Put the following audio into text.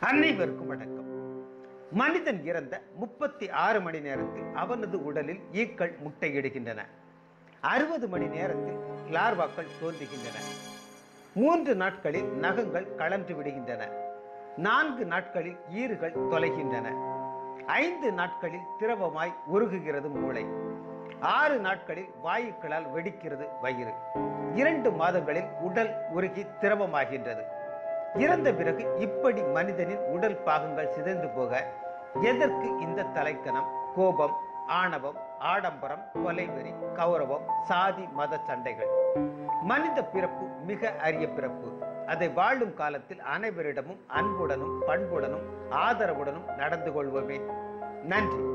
அனைவருக்கும் வணக்கம் மனிதன் இறந்த முப்பத்தி ஆறு மணி நேரத்தில் அவனது உடலில் ஈக்கள் முட்டையிடுகின்றன அறுபது மணி நேரத்தில் லார்வாக்கள் தோன்றுகின்றன மூன்று நாட்களில் நகங்கள் கலன்று விடுகின்றன நான்கு நாட்களில் ஈறுகள் தொலைகின்றன ஐந்து நாட்களில் திரவமாய் உருகுகிறது மூளை ஆறு நாட்களில் வாயுக்களால் வெடிக்கிறது வயிறு இரண்டு மாதங்களில் உடல் உருகி திரவமாகின்றது இறந்த பிறகு இப்படி மனிதனின் உடல் பாகங்கள் சிதைந்து போக எதற்கு இந்த தலைக்கணம் கோபம் ஆணவம் ஆடம்பரம் கொலைவெறி கௌரவம் சாதி மத சண்டைகள் மனித பிறப்பு மிக அரிய பிறப்பு அதை வாழும் காலத்தில் அனைவரிடமும் அன்புடனும் பண்புடனும் ஆதரவுடனும் நடந்து கொள்வோமே நன்றி